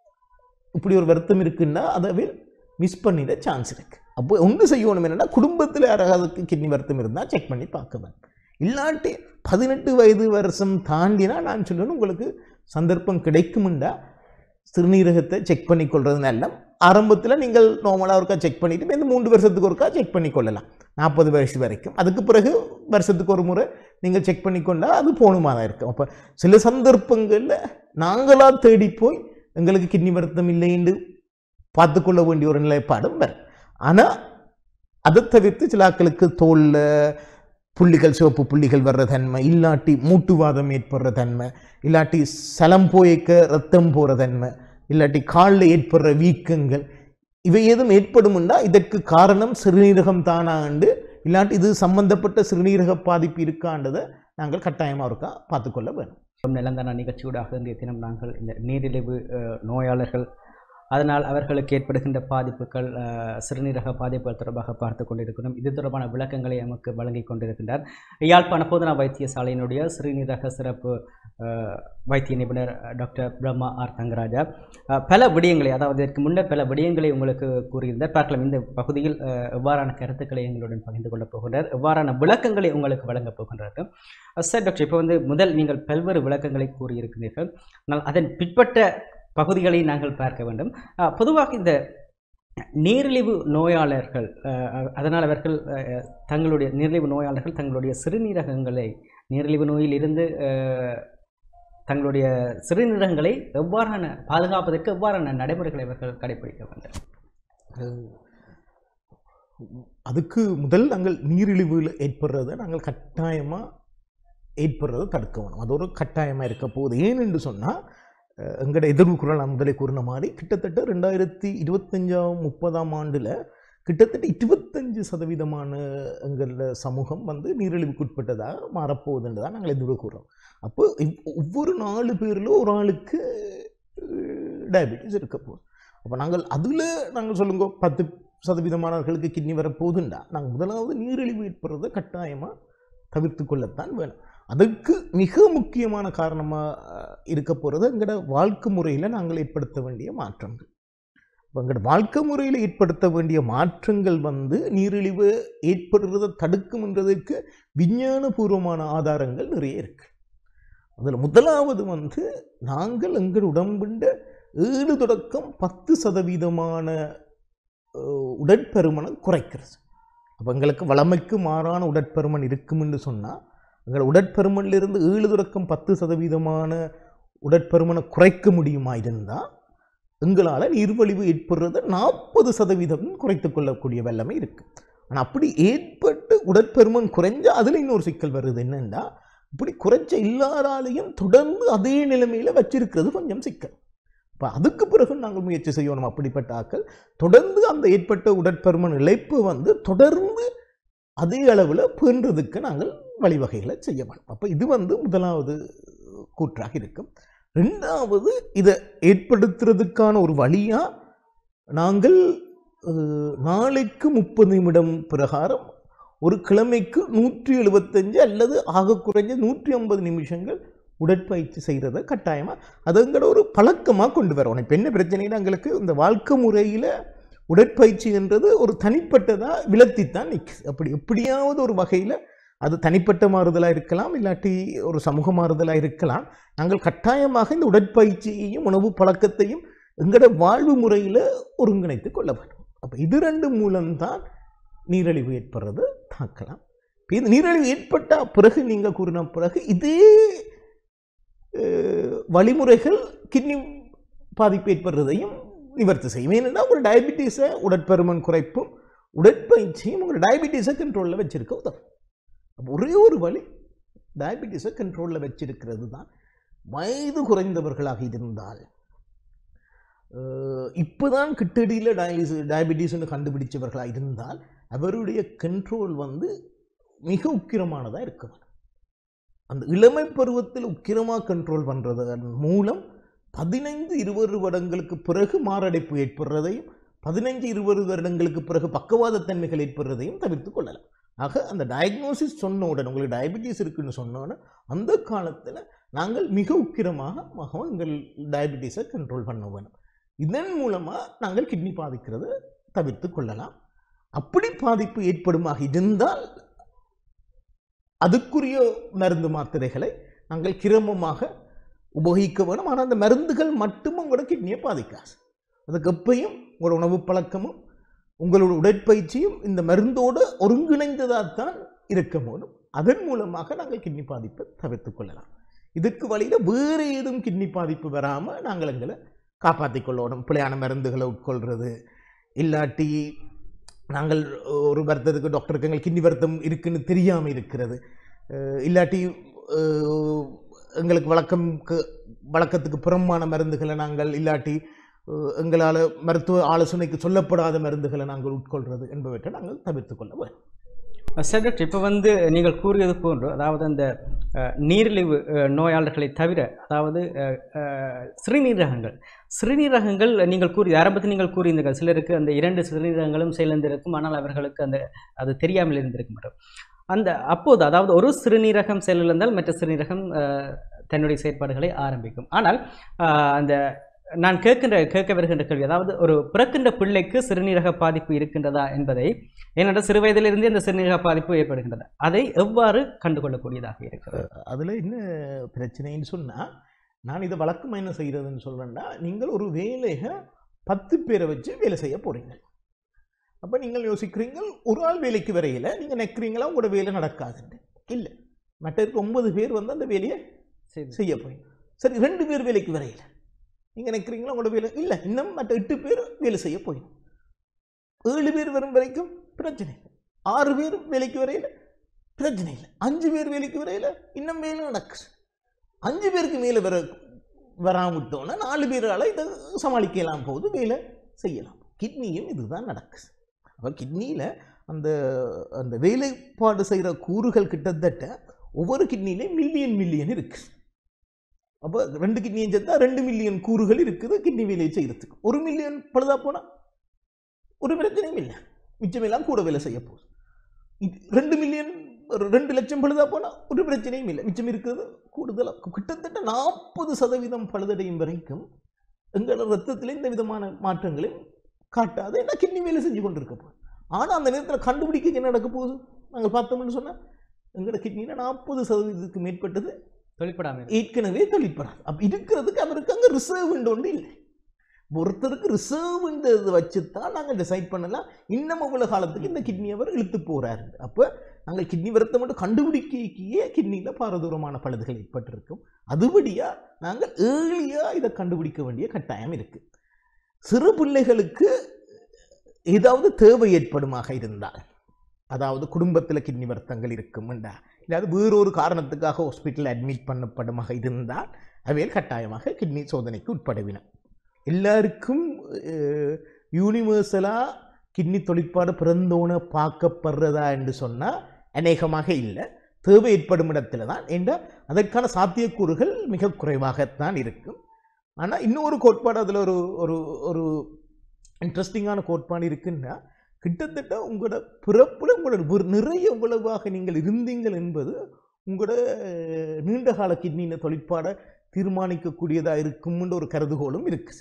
இப்படி ஒரு வருத்தம் இருக்குன்னா அதை அவையில் மிஸ் பண்ணிட சான்ஸ் இருக்கு அப்போ ஒன்று செய்யணும் என்னன்னா குடும்பத்தில் யாராவது கிட்னி வருத்தம் இருந்தால் செக் பண்ணி பார்க்க வேண்டும் இல்லாட்டி பதினெட்டு வயது வருஷம் தாண்டினா நான் சொல்லணும் உங்களுக்கு சந்தர்ப்பம் கிடைக்குமுண்டா சிறுநீரகத்தை செக் பண்ணி கொள்வது நல்ல ஆரம்பத்தில் நீங்கள் நார்மலாக ஒருக்கா செக் பண்ணிட்டு இந்த மூன்று வருஷத்துக்கு ஒருக்கா செக் பண்ணி கொள்ளலாம் நாற்பது வயசு வரைக்கும் அதுக்கு பிறகு வருஷத்துக்கு ஒரு முறை நீங்கள் செக் பண்ணி கொண்டா அது போகணுமா தான் இருக்கும் அப்போ சில சந்தர்ப்பங்களில் நாங்களாக தேடி போய் எங்களுக்கு கிட்னி வருத்தம் இல்லைன்னு பார்த்துக்கொள்ள வேண்டிய ஒரு நிலைப்பாடும் வரும் ஆனால் அதை தவிர்த்து சில ஆட்களுக்கு தோலில் புள்ளிகள் சிவப்பு புள்ளிகள் வர்ற தன்மை இல்லாட்டி மூட்டுவாதம் ஏற்படுற தன்மை இல்லாட்டி சலம் போய்க்க ரத்தம் போகிற தன்மை இல்லாட்டி காலில் ஏற்படுற வீக்கங்கள் இவை ஏதும் ஏற்படும்னா இதற்கு காரணம் சிறுநீரகம் தானாண்டு இல்லாட்டி இது சம்பந்தப்பட்ட சிறுநீரக பாதிப்பு இருக்கான்றதை நாங்கள் கட்டாயமாக இருக்கா பார்த்துக்கொள்ள வேணும் நிலந்தான நிகழ்ச்சியூடாக இன்றைய தினம் நாங்கள் இந்த நீரிழிவு அஹ், நோயாளர்கள் அதனால் அவர்களுக்கு ஏற்படுகின்ற பாதிப்புகள் அஹ், சிறுநீரக பாதிப்புகள் தொடர்பாக பார்த்து கொண்டிருக்கிறோம் இது தொடர்பான விளக்கங்களை நமக்கு வழங்கி கொண்டிருக்கின்றார் யாழ்ப்பாண போதனா வைத்தியசாலையினுடைய சிறுநீரக சிறப்பு அஹ், வைத்திய நிபுணர் அஹ், டாக்டர் பிரம்மா ஆர் தங்கராஜா அஹ், பல விடயங்களை அதாவது இதற்கு முன்னர் பல விடயங்களை உங்களுக்கு கூறியிருந்தார் பார்க்கலாம் இந்த பகுதியில் அஹ், எவ்வாறான கருத்துக்களை எங்களுடன் பகிர்ந்து கொள்ளப் போகின்றார் எவ்வாறான விளக்கங்களை உங்களுக்கு வழங்கப் போகின்றார் அஹ் சார் டாக்டர் இப்போ வந்து முதல் நீங்கள் பல்வேறு விளக்கங்களை கூறியிருக்கிறீர்கள் ஆனால் அதன் பிற்பட்ட பகுதிகளை நாங்கள் பார்க்க வேண்டும் அஹ் பொதுவாக இந்த நீரிழிவு நோயாளர்கள் அஹ், அதனால் அவர்கள் அஹ், தங்களுடைய நீரிழிவு நோயாளர்கள் தங்களுடைய சிறுநீரகங்களை நீரிழிவு நோயில் இருந்து அஹ், தங்களுடைய சிறுநீரகங்களை எவ்வாறான பாதுகாப்பதற்கு எவ்வாறான நடைமுறைகளை அவர்கள் கடைபிடிக்க வேண்டும் அதுக்கு முதல் நாங்கள் நீரிழிவில் ஏற்படுறதை நாங்கள் கட்டாயமாக ஏற்படுறதை தடுக்க வேணும் அது ஒரு கட்டாயமாக இருக்க போகுது ஏனென்று சொன்னால் எங்களோட எதிர்வு குரல் நான் முதலே கூறின மாதிரி கிட்டத்தட்ட ரெண்டாயிரத்தி இருபத்தஞ்சாம் முப்பதாம் ஆண்டில் கிட்டத்தட்ட இருபத்தஞ்சு சதவீதமான எங்கள சமூகம் வந்து நீரிழிவுக்குட்பட்டதாக மாறப்போகுதுன்னு தான் நாங்கள் எதிர்வு கூறுறோம் அப்போ இவ்- ஒவ்வொரு நாலு பேரில் ஒரு ஆளுக்கு டயபெட்டிஸ் இருக்க போகுது அப்போ நாங்கள் அதில் நாங்கள் சொல்லுங்க பத்து சதவீதமானவர்களுக்கு கிட்னி வரப்போகுதுண்டா நாங்கள் முதலாவது நீரிழிவு ஏற்படுறதை கட்டாயமாக தவிர்த்து கொள்ளத்தான் வேணும் அதுக்கு மிக முக்கியமான காரணமாக இருக்க போகிறது எங்களோட வாழ்க்கை முறையில் நாங்கள் ஏற்படுத்த வேண்டிய மாற்றங்கள் இப்போ எங்களோட வாழ்க்கை முறையில் ஏற்படுத்த வேண்டிய மாற்றங்கள் வந்து நீரிழிவு ஏற்படுறதை தடுக்கும்ன்றதுக்கு விஞ்ஞானபூர்வமான ஆதாரங்கள் நிறைய இருக்கு அதில் முதலாவது வந்து நாங்கள் எங்கள் உடம்புண்ட ஏழு தொடக்கம் பத்து சதவீதமான அஹ், உடற்பருமனை குறைக்கிறது அப்போ எங்களுக்கு வளமைக்கு மாறான உடற்பருமன் இருக்கும்னு சொன்னால் எங்கள் உடற்பருமனிலிருந்து ஏழு தொடக்கம் பத்து சதவீதமான உடற்பருமனை குறைக்க முடியுமா இருந்தால் எங்களால் நீர்வழிவு ஏற்படுறதை நாற்பது சதவீதம் குறைத்துக் கொள்ளக்கூடிய வல்லமை இருக்குது ஆனால் அப்படி ஏற்பட்டு உடற்பெருமன் குறைஞ்சா அதில் இன்னொரு சிக்கல் வருது என்னன்னா இப்படி குறைச்ச எல்லாராலையும் தொடர்ந்து அதே நிலைமையில் வச்சிருக்கிறது கொஞ்சம் சிக்கல் இப்போ அதுக்கு பிறகு நாங்கள் முயற்சி செய்யணும் அப்படிப்பட்ட ஆக்கள் தொடர்ந்து அந்த ஏற்பட்ட உடற்பெருமன் இழைப்பு வந்து தொடர்ந்து அதே அளவில் பேன்றதுக்கு நாங்கள் வழிவகைகளை செய்ய வேண்டும் அப்போ இது வந்து முதலாவது கூற்றாக இருக்கும் ரெண்டாவது இதை ஏற்படுத்துறதுக்கான ஒரு வழியாக நாங்கள் அஹ், நாளைக்கு முப்பது நிமிடம் பிரகாரம் ஒரு கிழமைக்கு நூற்றி எழுபத்தஞ்சு அல்லது ஆக குறைஞ்ச நூற்றி ஐம்பது நிமிஷங்கள் உடற்பயிற்சி செய்கிறத கட்டாயமாக அதுங்கிற ஒரு பழக்கமாக கொண்டு வரணும் இப்போ என்ன பிரச்சனைனா எங்களுக்கு இந்த வாழ்க்கை முறையில் உடற்பயிற்சின்றது ஒரு தனிப்பட்டதாக விலத்தித்தான் நிற்குது அப்படி எப்படியாவது ஒரு வகையில் அது தனிப்பட்ட மாறுதலாக இருக்கலாம் இல்லாட்டி ஒரு சமூக மாறுதலாக இருக்கலாம் நாங்கள் கட்டாயமாக இந்த உடற்பயிற்சியையும் உணவு பழக்கத்தையும் எங்களோட வாழ்வு முறையில் ஒருங்கிணைத்து கொள்ள வேண்டும் அப்போ இது ரெண்டு மூலம்தான் நீரிழிவு ஏற்படுறது தாக்கலாம் இப்ப இது நீரிழிவு ஏற்பட்ட பிறகு நீங்கள் கூறின பிறகு இதே அஹ், வழிமுறைகள் கிட்னி பாதிப்பு ஏற்படுறதையும் நிவர்த்தி செய்யும் ஏன்னா ஒரு டயபிட்டிஸை உடற்பருமன் குறைப்பும் உடற்பயிற்சியும் உங்கள் டயபிட்டிஸை கண்ட்ரோலில் வச்சிருக்க உதவும் அப்ப ஒரே ஒரு வழி டயபிட்டிஸை கண்ட்ரோலில் வச்சிருக்கிறது தான் வயது குறைந்தவர்களாக இருந்தால் இப்போ தான் கிட்டடியில் டயாலிஸ் டயபிட்டிஸ்னு கண்டுபிடிச்சவர்களாக இருந்தால் அவருடைய கண்ட்ரோல் வந்து மிக உக்கிரமானதாக இருக்க வேண்டும் அந்த இளமை பருவத்தில் உக்கிரமாக கண்ட்ரோல் பண்ணுறதன் மூலம் பதினைந்து இருபது வருடங்களுக்கு பிறகு மாரடைப்பு ஏற்படுறதையும் பதினைஞ்சு இருபது வருடங்களுக்கு பிறகு பக்கவாத தன்மைகள் ஏற்படுறதையும் தவிர்த்து கொள்ளலாம் ஆக அந்த டயக்னோசிஸ் சொன்ன உடனே உங்களுக்கு டயபிட்டிஸ் இருக்குன்னு சொன்ன உடனே அந்த காலத்தில் நாங்கள் மிக உக்கிரமாக மக எங்கள் டயபிட்டிஸை கண்ட்ரோல் பண்ண வேணும் இதன் மூலமாக நாங்கள் கிட்னி பாதிக்கிறதை தவிர்த்து கொள்ளலாம் அப்படி பாதிப்பு ஏற்படுமாக இருந்தால் அதுக்குரிய மருந்து மாத்திரைகளை நாங்கள் கிரமமாக உபயோகிக்க வேணும் ஆனால் அந்த மருந்துகள் மட்டும் உங்களோட கிட்னியை பாதிக்காது அதுக்கு எப்பயும் உங்களோட உணவு பழக்கமும் உங்களோட உடற்பயிற்சியும் இந்த மருந்தோடு ஒருங்கிணைந்ததாகத்தான் இருக்க முடியும் அதன் மூலமாக நாங்கள் கிட்னி பாதிப்பை தவிர்த்து கொள்ளலாம் இதுக்கு வழியில் வேறு ஏதும் கிட்னி பாதிப்பு வராமல் நாங்கள் எங்களை காப்பாற்றிக் கொள்ளணும் பிழையான மருந்துகளை உட்கொள்கிறது இல்லாட்டி நாங்கள் ஒரு வருத்தத்துக்கு டாக்டருக்கு எங்களுக்கு கிட்னி வருத்தம் இருக்குன்னு தெரியாமல் இருக்கிறது அஹ் இல்லாட்டி அஹ், எங்களுக்கு வழக்கம்க்கு வழக்கத்துக்கு புறம்பான மருந்துகளை நாங்கள் இல்லாட்டி அஹ், எங்களால் மருத்துவ ஆலோசனைக்கு சொல்லப்படாத மருந்துகளை நாங்கள் உட்கொள்வது என்பவற்றை நாங்கள் தவிர்த்து கொள்ள வேண்டும் சார் டாக்டர் இப்போ வந்து நீங்கள் கூறியது போன்று அதாவது அந்த அஹ், நீரிழிவு அஹ், நோயாளர்களை தவிர அதாவது அஹ், அஹ், சிறுநீரகங்கள் சிறுநீரகங்கள் நீங்கள் கூறி ஆரம்பத்தில் நீங்கள் கூறியிருந்தீர்கள் சிலருக்கு அந்த இரண்டு சிறுநீரகங்களும் செயலிழந்திருக்கும் ஆனால் அவர்களுக்கு அந்த அது தெரியாமல் இருந்திருக்க மாட்டோம் அந்த அப்போது அதாவது ஒரு சிறுநீரகம் செயலிழந்தால் மற்ற சிறுநீரகம் அஹ், தன்னுடைய செயற்பாடுகளை ஆரம்பிக்கும் ஆனால் அஹ், அந்த நான் கேட்கின்ற கேட்க வருகின்ற கேள்வி அதாவது ஒரு பிறக்கின்ற பிள்ளைக்கு சிறுநீரக பாதிப்பு இருக்கின்றதா என்பதை ஏனென்றால் சிறு வயதிலிருந்தே அந்த சிறுநீரக பாதிப்பு ஏற்படுகின்றது அதை எவ்வாறு கண்டுகொள்ளக்கூடியதாக இருக்கிறது அதில் என்ன பிரச்சனைன்னு சொன்னால் நான் இதை வழக்கமாக என்ன செய்கிறதுன்னு சொல்கிறேன்னா நீங்கள் ஒரு வேலையை பத்து பேரை வச்சு வேலை செய்ய போகிறீங்க அப்போ நீங்கள் யோசிக்கிறீங்க ஒரு ஆள் வேலைக்கு வரையில் நீங்கள் நிற்கிறீங்களா உங்களோட வேலை நடக்காதுன்னு இல்லை மற்ற ஒன்பது பேர் வந்து அந்த வேலையை சரி செய்ய போறீங்க சரி ரெண்டு பேர் வேலைக்கு வரையில் நீங்கள் நினைக்கிறீங்களா உங்களோட வேலை இல்லை இன்னும் மற்ற எட்டு பேர் வேலை செய்ய போயிடும் ஏழு பேர் வரும் வரைக்கும் பிரச்சனை இல்லை ஆறு பேர் வேலைக்கு வரையில் பிரச்சனை இல்லை அஞ்சு பேர் வேலைக்கு வரையில் இன்னும் வேலை நடக்குது அஞ்சு பேருக்கு மேலே வர வராமட்டோன்னா நாலு பேரால் இதை சமாளிக்கலாம் போது வேலை செய்யலாம் கிட்னியும் இதுதான் நடக்குது அப்போ கிட்னியில் அந்த அந்த வேலைப்பாடு செய்கிற கூறுகள் கிட்டத்தட்ட ஒவ்வொரு கிட்னிலையும் மில்லியன் மில்லியன் இருக்குது அப்போ ரெண்டு கிட்னியும் சேர்த்தா ரெண்டு மில்லியன் கூறுகள் இருக்குது கிட்னி வேலையை செய்கிறதுக்கு ஒரு மில்லியன் பழுதா போனால் ஒரு பிரச்சனையும் இல்லை மிச்சமெல்லாம் கூட வேலை செய்ய போகுது இது ரெண்டு மில்லியன் ஒரு ரெண்டு லட்சம் பழுதா போனால் ஒரு பிரச்சனையும் இல்லை மிச்சம் இருக்கிறது கூடுதலாக கிட்டத்தட்ட நாற்பது சதவீதம் பழுதடையும் வரைக்கும் எங்களோட ரத்தத்தில் இந்த விதமான மாற்றங்களையும் காட்டாது என்ன கிட்னி வேலை செஞ்சு கொண்டு இருக்க போகுது ஆனால் அந்த நேரத்தில் கண்டுபிடிக்க என்ன நடக்க போகுது நாங்கள் பார்த்தோம்னு சொன்னால் எங்களோட கிட்னியில் நாற்பது சதவீதத்துக்கு மேற்பட்டது தொழிற்படாமல் ஏற்கனவே தொழிற்படாது அப்போ இருக்கிறதுக்கு அவருக்கு அங்கே ரிசர்வ் ஒன்று இல்லை ஒருத்தருக்கு ரிசர்வ் இதை வச்சு தான் நாங்கள் டிசைட் பண்ணலாம் இன்னும் அவ்வளோ காலத்துக்கு இந்த கிட்னி அவர் இழுத்து போகிறாரு அப்போ நாங்கள் கிட்னி விரத்தை மட்டும் கண்டுபிடிக்கையே கிட்னியில் பாரதூரமான பழுதுகள் ஏற்பட்டிருக்கும் அதுபடியாக நாங்கள் ஏர்லியாக இதை கண்டுபிடிக்க வேண்டிய கட்டாயம் இருக்குது சிறு பிள்ளைகளுக்கு ஏதாவது தேவை ஏற்படுமாக இருந்தால் அதாவது குடும்பத்தில் கிட்னி வருத்தங்கள் இருக்கும் இல்லாது வேறொரு காரணத்துக்காக ஹாஸ்பிட்டல் அட்மிட் பண்ணப்படுமாக இருந்தால் அவையில் கட்டாயமாக கிட்னி சோதனைக்கு உட்படுவின எல்லாருக்கும் யூனிவர்சலாக கிட்னி தொழிற்பாடு பிறந்தோன பார்க்கப்படுறதா என்று சொன்னால் அநேகமாக இல்லை தேவை ஏற்படும் இடத்துல தான் என்ற அதற்கான சாத்தியக்கூறுகள் மிக குறைவாகத்தான் இருக்கும் ஆனால் இன்னொரு கோட்பாடு அதில் ஒரு ஒரு ஒரு இன்ட்ரெஸ்டிங்கான கோட்பாடு இருக்குன்னா கிட்டத்தட்ட உங்களோட பிறப்பில் உங்களோட ஒரு நிறைய உழவாக நீங்கள் இருந்தீங்கள் என்பது உங்களோட நீண்ட கால கிட்னியின் தொழிற்பாடை தீர்மானிக்கக்கூடியதாக இருக்கும்ன்ற ஒரு கருதுகோளும் இருக்குது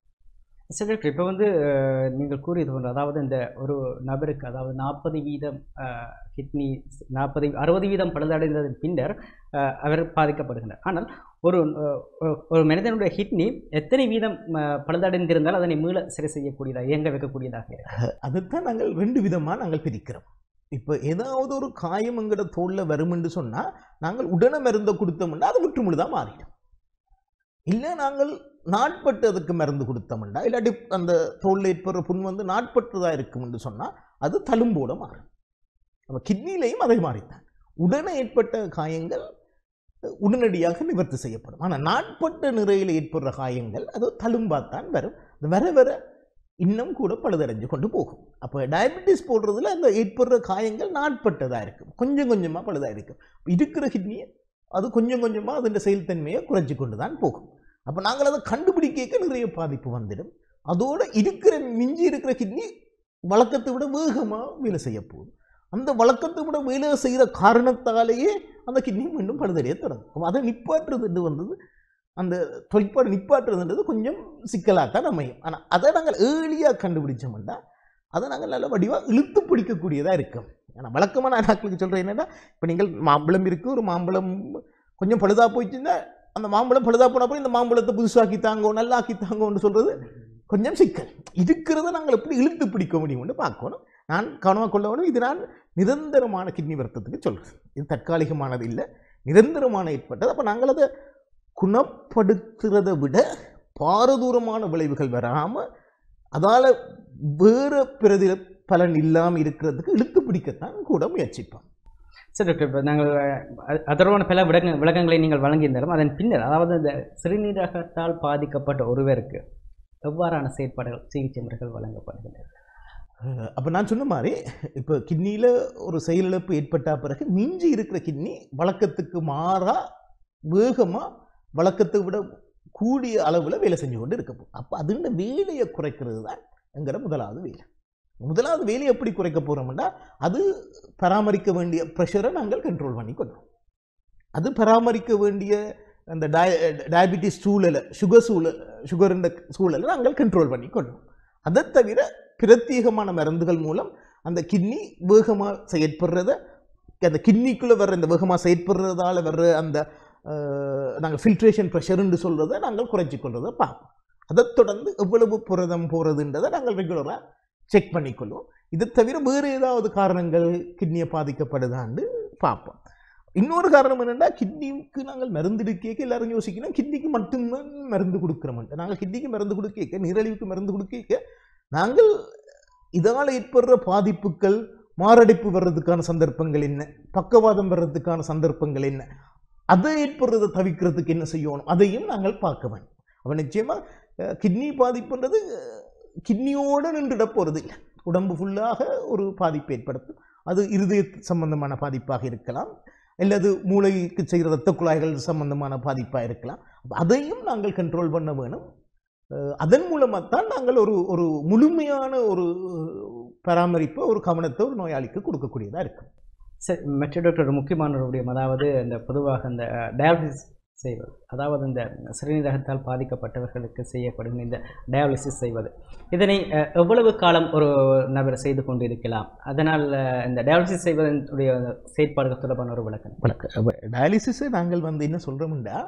சரி டாக்டர் இப்போ வந்து அஹ், நீங்கள் கூறியது போன்று அதாவது இந்த ஒரு நபருக்கு அதாவது நாற்பது வீதம் கிட்னி நாற்பது அறுபது வீதம் பழுதடைந்ததன் பின்னர் அஹ், அவர் பாதிக்கப்படுகின்றார் ஆனால் ஒரு அஹ், ஒரு- ஒரு மனிதனுடைய கிட்னி எத்தனை வீதம் அஹ், பழுதடைந்திருந்தால் அதனை மீள சரி செய்யக்கூடியதாக இயங்க வைக்கக்கூடியதாக இருக்கு அதைத்தான் நாங்கள் ரெண்டு விதமாக நாங்கள் பிரிக்கிறோம் இப்போ ஏதாவது ஒரு காயம் எங்கட தோளில் வருமென்று சொன்னால் நாங்கள் உடனே மருந்தை கொடுத்தோம்னா அது முற்றுமுழுதாக மாறிடும் இல்லை நாங்கள் நாட்பட்டு அதுக்கு மருந்து கொடுத்தோம்னா இல்லாட்டி அந்த தோலில் ஏற்படுற புண் வந்து நாட்பட்டதாக இருக்கும்னு சொன்னால் அது தழும்போட மாறும் அப்போ கிட்னிலையும் அதே மாதிரித்தான் உடனே ஏற்பட்ட காயங்கள் உடனடியாக நிவர்த்தி செய்யப்படும் ஆனால் நாட்பட்ட நிறையில் ஏற்படுற காயங்கள் அது தழும்பாத்தான் வரும் அது வர வர இன்னும் கூட பழுதடைஞ்சு கொண்டு போகும் அப்போ டயபெட்டிஸ் போடுறதுல அந்த ஏற்படுற காயங்கள் நாட்பட்டதாக இருக்கும் கொஞ்சம் கொஞ்சமாக பழுதாக இருக்கும் இருக்கிற கிட்னியை அது கொஞ்சம் கொஞ்சமாக அதன் செயல்தன்மையை குறைச்சி கொண்டு தான் போகும் அப்போ நாங்கள் அதை கண்டுபிடிக்க நிறைய பாதிப்பு வந்துடும் அதோட இருக்கிற மிஞ்சி இருக்கிற கிட்னி வழக்கத்தை விட வேகமாக வேலை செய்ய போகுது அந்த வழக்கத்தை விட வேலை செய்கிற காரணத்தாலேயே அந்த கிட்னி மீண்டும் பழுதடைய தொடங்கும் அப்ப அதை நிப்பாட்டுறது வந்தது அந்த தொழிற்பாடு நிப்பாட்டுறதுன்றது கொஞ்சம் சிக்கலாக தான் அமையும் ஆனால் அதை நாங்கள் ஏர்லியாக கண்டுபிடிச்சோம்னா அதை நாங்கள் நல்ல வடிவாக இழுத்து பிடிக்கக்கூடியதாக இருக்கும் ஏன்னா வழக்கமாக நான் நாட்களுக்கு சொல்கிறேன் என்னன்னா இப்போ நீங்கள் மாம்பழம் இருக்குது ஒரு மாம்பழம் கொஞ்சம் பழுதாக போயிடுச்சுன்னா அந்த மாம்பழம் பழுதாக போன அப்புறம் இந்த மாம்பழத்தை புதுசாக்கி தாங்கோ நல்லாக்கி தாங்கோன்னு சொல்கிறது கொஞ்சம் சிக்கல் இருக்கிறத நாங்கள் எப்படி இழுத்து பிடிக்க முடியும்னு பார்க்கணும் நான் கவனமாக கொள்ள வேணும் இது நான் நிரந்தரமான கிட்னி வருத்தத்துக்கு சொல்கிறேன் இது தற்காலிகமானது இல்லை நிரந்தரமான ஏற்பட்டது அப்போ நாங்கள் அதை குணப்படுத்துறதை விட பாரதூரமான விளைவுகள் வராமல் அதால் வேறு பிரதி பலன் இல்லாமல் இருக்கிறதுக்கு இழுத்து பிடிக்கத்தான் கூட முயற்சிப்போம் சரி டாக்டர் இப்போ நாங்கள் அஹ், அதர்வான பல விளக்க விளக்கங்களை நீங்கள் வழங்கியிருந்தாலும் அதன் பின்னர் அதாவது இந்த சிறுநீரகத்தால் பாதிக்கப்பட்ட ஒருவருக்கு எவ்வாறான செயற்பாடுகள் சிகிச்சை முறைகள் வழங்கப்படுகின்றன அப்போ நான் சொன்ன மாதிரி இப்போ கிட்னியில் ஒரு செயலிழப்பு ஏற்பட்ட பிறகு மிஞ்சி இருக்கிற கிட்னி வழக்கத்துக்கு மாறா வேகமாக வழக்கத்தை விட கூடிய அளவில் வேலை செஞ்சு கொண்டு இருக்க போகும் அப்போ அதுண்ட வேலையை குறைக்கிறது தான் என்கிற முதலாவது வேலை முதலாவது வேலையை எப்படி குறைக்க போகிறோம்னா அது பராமரிக்க வேண்டிய ப்ரெஷரை நாங்கள் கண்ட்ரோல் பண்ணி கொள்கிறோம் அது பராமரிக்க வேண்டிய அந்த டய டயபிட்டிஸ் சூழலை சுகர் சூழல் சுகருன்ற சூழலை நாங்கள் கண்ட்ரோல் பண்ணி கொள்கிறோம் அதை தவிர பிரத்யேகமான மருந்துகள் மூலம் அந்த கிட்னி வேகமாக செயற்படுறத அந்த கிட்னிக்குள்ளே வர்ற இந்த வேகமாக செயற்படுறதால வர்ற அந்த நாங்கள் ஃபில்ட்ரேஷன் ப்ரெஷருன்னு சொல்கிறத நாங்கள் குறைச்சி கொள்றதை பார்ப்போம் அதை தொடர்ந்து எவ்வளவு புரதம் போகிறதுன்றதை நாங்கள் ரெகுலராக செக் பண்ணிக்கொள்வோம் இதை தவிர வேறு ஏதாவது காரணங்கள் கிட்னியை பாதிக்கப்படுதான்னு பார்ப்போம் இன்னொரு காரணம் என்னென்னா கிட்னிக்கு நாங்கள் மருந்து எடுக்க எல்லாரும் யோசிக்கணும் கிட்னிக்கு மட்டும்தான் மருந்து கொடுக்குறோம்ட்டு நாங்கள் கிட்னிக்கு மருந்து கொடுக்க நீரழிவுக்கு மருந்து கொடுக்க நாங்கள் இதால் ஏற்படுற பாதிப்புகள் மாரடைப்பு வர்றதுக்கான சந்தர்ப்பங்கள் என்ன பக்கவாதம் வர்றதுக்கான சந்தர்ப்பங்கள் என்ன அதை ஏற்படுறதை தவிர்க்கிறதுக்கு என்ன செய்யணும் அதையும் நாங்கள் பார்க்க வேண்டும் அவன் நிச்சயமாக கிட்னி பாதிப்புன்றது கிட்னியோடு நின்றுட போகிறது இல்லை உடம்பு ஃபுல்லாக ஒரு பாதிப்பு ஏற்படுத்தும் அது இருதய சம்பந்தமான பாதிப்பாக இருக்கலாம் அல்லது மூளைக்கு செய்கிற இரத்த குழாய்கள் சம்பந்தமான பாதிப்பாக இருக்கலாம் அப்ப அதையும் நாங்கள் கண்ட்ரோல் பண்ண வேணும் அஹ் அதன் மூலமாகத்தான் நாங்கள் ஒரு ஒரு முழுமையான ஒரு பராமரிப்பை ஒரு கவனத்தை ஒரு நோயாளிக்கு கொடுக்கக்கூடியதாக இருக்கும் சரி மற்ற டாக்டர் ஒரு முக்கியமான ஒரு விடயம் அதாவது இந்த பொதுவாக இந்த டயாலிசிஸ் செய்வது அதாவது இந்த சிறுநீரகத்தால் பாதிக்கப்பட்டவர்களுக்கு செய்யப்படும் இந்த டயாலிசிஸ் செய்வது இதனை அஹ், எவ்வளவு காலம் ஒரு நபர் செய்து கொண்டு இருக்கலாம் அதனால் அஹ், இந்த டயாலிசிஸ் செய்வதனுடைய செயற்பாடுகள் தொடர்பான ஒரு விளக்கம் டயாலிசிஸை நாங்கள் வந்து என்ன சொல்கிறோம்னா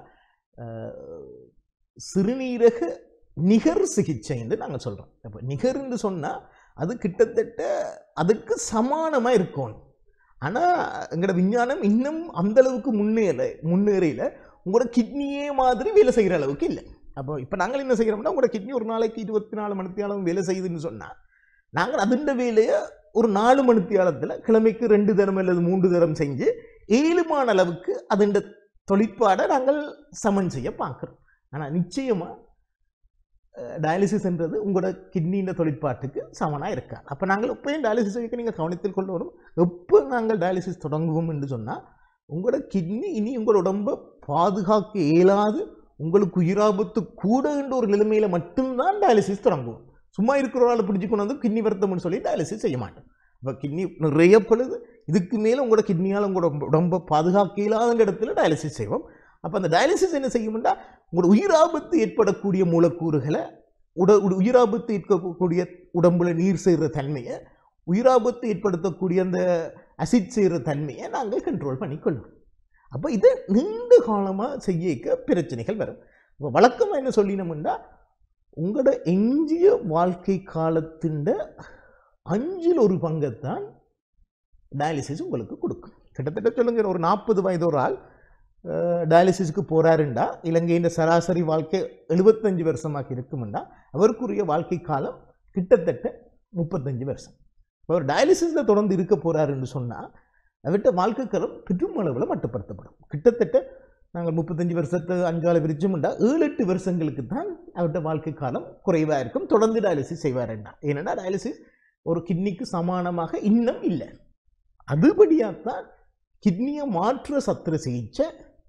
சிறுநீரக நிகர் சிகிச்சை என்று நாங்கள் சொல்கிறோம் அப்போ நிகர்ன்னு சொன்னால் அது கிட்டத்தட்ட அதுக்கு சமானமாக இருக்கணும் ஆனால் எங்களோட விஞ்ஞானம் இன்னும் அந்த அளவுக்கு முன்னேற முன்னேறையில் உங்களோட கிட்னியே மாதிரி வேலை செய்கிற அளவுக்கு இல்லை அப்போ இப்போ நாங்கள் என்ன செய்கிறோம்னா உங்களோட கிட்னி ஒரு நாளைக்கு இருபத்தி நாலு மணித்தியாலம் வேலை செய்யுதுன்னு சொன்னால் நாங்கள் அதுண்ட வேலையை ஒரு நாலு மணித்தியாலத்தில் கிழமைக்கு ரெண்டு தரம் அல்லது மூன்று தரம் செஞ்சு ஏழுமான அளவுக்கு அதுண்ட தொழிற்பாடை நாங்கள் சமன் செய்ய பார்க்குறோம் ஆனால் நிச்சயமாக டயாலிசிஸ்ன்றது உங்களோட கிட்னியின் தொழிற்பாட்டுக்கு சமனாக இருக்காது அப்போ நாங்கள் எப்பயும் டயாலிசிஸ் வைக்க நீங்கள் கவனத்தில் கொண்டு வரும் எப்போ நாங்கள் டயாலிசிஸ் தொடங்குவோம் என்று சொன்னால் உங்களோட கிட்னி இனி உங்களோட உடம்பை பாதுகாக்க இயலாது உங்களுக்கு உயிராபத்து கூட என்ற ஒரு நிலைமையில மட்டும்தான் டயாலிசிஸ் தொடங்குவோம் சும்மா இருக்கிற ஆளை பிடிச்சி கொண்டு வந்து கிட்னி வருத்தம்னு சொல்லி டயாலிசிஸ் செய்ய மாட்டோம் இப்போ கிட்னி நிறைய பழுது இதுக்கு மேலே உங்களோட கிட்னியால் உங்களோட உடம்பை பாதுகாக்க இயலாத இடத்துல டயாலிசிஸ் செய்வோம் அப்போ அந்த டயாலிசிஸ் என்ன செய்யும்னா உங்களோட உயிராபத்து ஏற்படக்கூடிய மூலக்கூறுகளை உட உட- உயிராபத்து ஏற்படக்கூடிய உடம்புல நீர் சேர்கிற தன்மையை உயிராபத்து ஏற்படுத்தக்கூடிய அந்த அசிட் செய்கிற தன்மையை நாங்கள் கண்ட்ரோல் பண்ணிக்கொள்வோம் அப்போ இதை நீண்ட காலமாக செய்யக்க பிரச்சனைகள் வரும் இப்போ வழக்கமாக என்ன சொல்லினோம்னா உங்களோட எஞ்சிய வாழ்க்கை காலத்தின் அஞ்சில் ஒரு பங்கைத்தான் டயாலிசிஸ் உங்களுக்கு கொடுக்கும் கிட்டத்தட்ட சொல்லுங்க ஒரு நாற்பது வயது ஒரு ஆள் டயாலிசிஸுக்கு போகிறாருண்டா இலங்கையின் சராசரி வாழ்க்கை எழுபத்தஞ்சு வருஷமாக இருக்குமுண்டா அவருக்குரிய வாழ்க்கை காலம் கிட்டத்தட்ட முப்பத்தஞ்சு வருஷம் இப்போ அவர் டயாலிசிஸில் தொடர்ந்து இருக்க போகிறாருன்னு சொன்னால் அவர்கிட்ட வாழ்க்கை காலம் பெரும் அளவில் மட்டுப்படுத்தப்படும் கிட்டத்தட்ட நாங்கள் முப்பத்தஞ்சு வருஷத்து அஞ்சால விரிச்சோம்டா ஏழு எட்டு வருஷங்களுக்கு தான் அவர்கிட்ட வாழ்க்கை காலம் குறைவாக இருக்கும் தொடர்ந்து டயாலிசிஸ் செய்வாருண்டா ஏன்னா டயாலிசிஸ் ஒரு கிட்னிக்கு சமானமாக இன்னும் இல்லை அதுபடியாக தான் கிட்னியை மாற்று சத்திர சிகிச்சை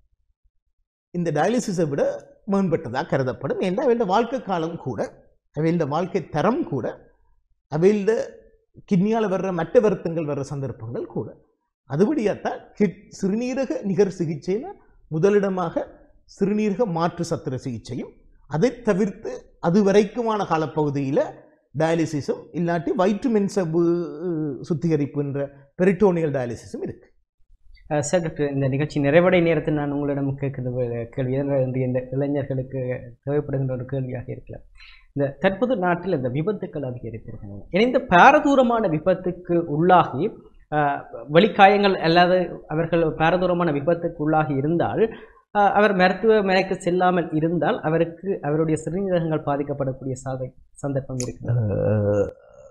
இந்த டயாலிசிஸை விட மேம்பட்டதாக கருதப்படும் ஏன்னா அவையோட வாழ்க்கை காலம் கூட அவையோட வாழ்க்கை தரம் கூட அவையோட கிட்னியால் வர்ற மற்ற வருத்தங்கள் வர்ற சந்தர்ப்பங்கள் கூட அதுபடியாத்தான் கிட் சிறுநீரக நிகர் சிகிச்சையில் முதலிடமாக சிறுநீரக மாற்று சத்திர சிகிச்சையும் அதை தவிர்த்து அது வரைக்குமான காலப்பகுதியில் டயாலிசிஸும் இல்லாட்டி வைட்டமின் சப்பு சுத்திகரிப்புன்ற பெரிட்டோனியல் டயாலிசிஸும் இருக்குது அஹ் சார் டாக்டர் இந்த நிகழ்ச்சி நிறைவடை நேரத்தில் நான் உங்களிடம் கேட்கிற ஒரு கேள்வி ஏன்னா இந்த இந்த இளைஞர்களுக்கு தேவைப்படுகின்ற ஒரு கேள்வியாக இருக்கலாம் இந்த தற்போது நாட்டில் இந்த விபத்துக்கள் அதிகரித்திருக்கின்றன ஏன்னா இந்த பாரதூரமான விபத்துக்கு உள்ளாகி அஹ், வெளிக்காயங்கள் அல்லாத அவர்கள் பாரதூரமான விபத்துக்கு உள்ளாகி இருந்தால் அஹ், அவர் மருத்துவமனைக்கு செல்லாமல் இருந்தால் அவருக்கு அவருடைய சிறுநீரகங்கள் பாதிக்கப்படக்கூடிய சாதை சந்தர்ப்பம் இருக்கிறது அஹ்,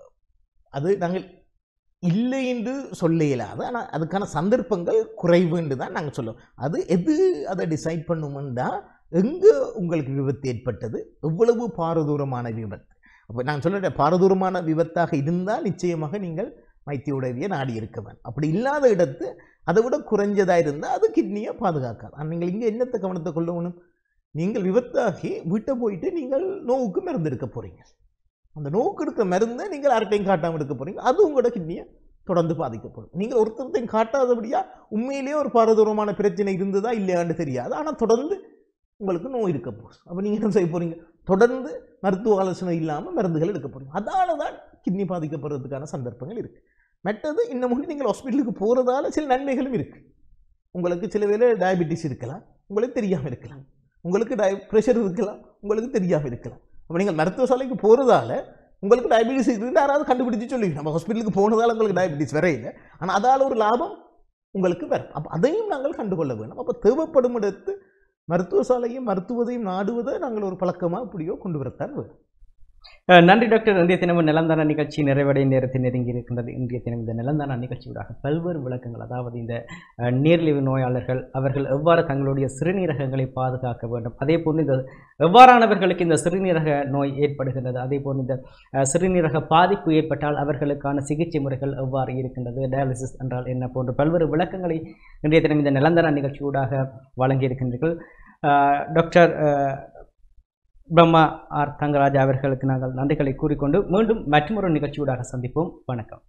அது நாங்கள் இல்லை என்று சொல்ல இயலாது ஆனால் அதுக்கான சந்தர்ப்பங்கள் குறைவு என்று தான் நாங்கள் சொல்லுவோம் அது எது அதை டிசைட் பண்ணுமெண்டா எங்கே உங்களுக்கு விபத்து ஏற்பட்டது எவ்வளவு பாரதூரமான விபத்து அப்போ நான் சொல்லுறேன் பாரதூரமான விபத்தாக இருந்தால் நிச்சயமாக நீங்கள் வைத்திய உதவியை நாடி இருக்க வேண்டும் அப்படி இல்லாத இடத்து அதை விட குறைஞ்சதாக இருந்தால் அது கிட்னியை பாதுகாக்காது ஆனால் நீங்கள் இங்கே என்னத்தை கவனத்தை கொள்ளணும் நீங்கள் விபத்தாகி வீட்டை போயிட்டு நீங்கள் நோவுக்கு மருந்து எடுக்க போகிறீங்க அந்த நோக்கு இருக்கிற மருந்தை நீங்கள் யார்கிட்டையும் காட்டாமல் எடுக்க போகிறீங்க அது உங்களோட கிட்னியை தொடர்ந்து பாதிக்கப்படும் நீங்கள் ஒருத்தர்த்தையும் காட்டாதபடியா உண்மையிலேயே ஒரு பாரதூரமான பிரச்சனை இருந்ததா இல்லையான்னு தெரியாது ஆனால் தொடர்ந்து உங்களுக்கு நோய் இருக்க போகுது அப்போ நீங்கள் என்ன செய்ய போகிறீங்க தொடர்ந்து மருத்துவ ஆலோசனை இல்லாமல் மருந்துகள் எடுக்க போகிறீங்க அதனால தான் கிட்னி பாதிக்கப்படுறதுக்கான சந்தர்ப்பங்கள் இருக்குது மற்றது இன்னமும் நீங்கள் ஹாஸ்பிட்டலுக்கு போகிறதால சில நன்மைகளும் இருக்குது உங்களுக்கு சில வேளை டயபெட்டிஸ் இருக்கலாம் உங்களுக்கு தெரியாமல் இருக்கலாம் உங்களுக்கு டய ப்ரெஷர் இருக்கலாம் உங்களுக்கு தெரியாமல் இருக்கலாம் அப்போ நீங்கள் மருத்துவ சாலைக்கு போகிறதால உங்களுக்கு டயபெட்டிஸ் இருந்து யாராவது கண்டுபிடிச்சு சொல்லுவீங்க நம்ம ஹாஸ்பிட்டலுக்கு போனதால உங்களுக்கு டயபெட்டிஸ் வர இல்லை ஆனால் அதால் ஒரு லாபம் உங்களுக்கு வரும் அப்போ அதையும் நாங்கள் கண்டுகொள்ள வேணும் அப்போ தேவைப்படும் இடத்து மருத்துவ சாலையும் மருத்துவதையும் நாடுவதை நாங்கள் ஒரு பழக்கமாக இப்படியோ கொண்டு வரத்தான் வேணும் அஹ் நன்றி டாக்டர் இன்றைய தினம் நிலந்தான நிகழ்ச்சி நிறைவடை நேரத்தை நெருங்கி இருக்கின்றது இன்றைய தினம் இந்த நிலந்தான நிகழ்ச்சியூடாக பல்வேறு விளக்கங்கள் அதாவது இந்த அஹ், நீரிழிவு நோயாளர்கள் அவர்கள் எவ்வாறு தங்களுடைய சிறுநீரகங்களை பாதுகாக்க வேண்டும் அதே போன்று இந்த எவ்வாறானவர்களுக்கு இந்த சிறுநீரக நோய் ஏற்படுகின்றது அதே போன்று இந்த அஹ், சிறுநீரக பாதிப்பு ஏற்பட்டால் அவர்களுக்கான சிகிச்சை முறைகள் எவ்வாறு இருக்கின்றது டயாலிசிஸ் என்றால் என்ன போன்ற பல்வேறு விளக்கங்களை இன்றைய தினம் இந்த நிலந்தான நிகழ்ச்சியூடாக வழங்கியிருக்கின்றீர்கள் அஹ், டாக்டர் அஹ், பிரம்மா ஆர் தங்கராஜ் அவர்களுக்கு நாங்கள் நன்றிகளை கூறிக்கொண்டு மீண்டும் மற்றொரு நிகழ்ச்சியூடாக சந்திப்போம் வணக்கம்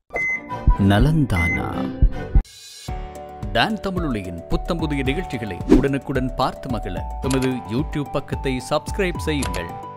நலந்தானா டான் தமிழொலியின் புத்தம் புதிய நிகழ்ச்சிகளை உடனுக்குடன் பார்த்து மகிழ எமது யூடியூப் பக்கத்தை சப்ஸ்கிரைப் செய்யுங்கள்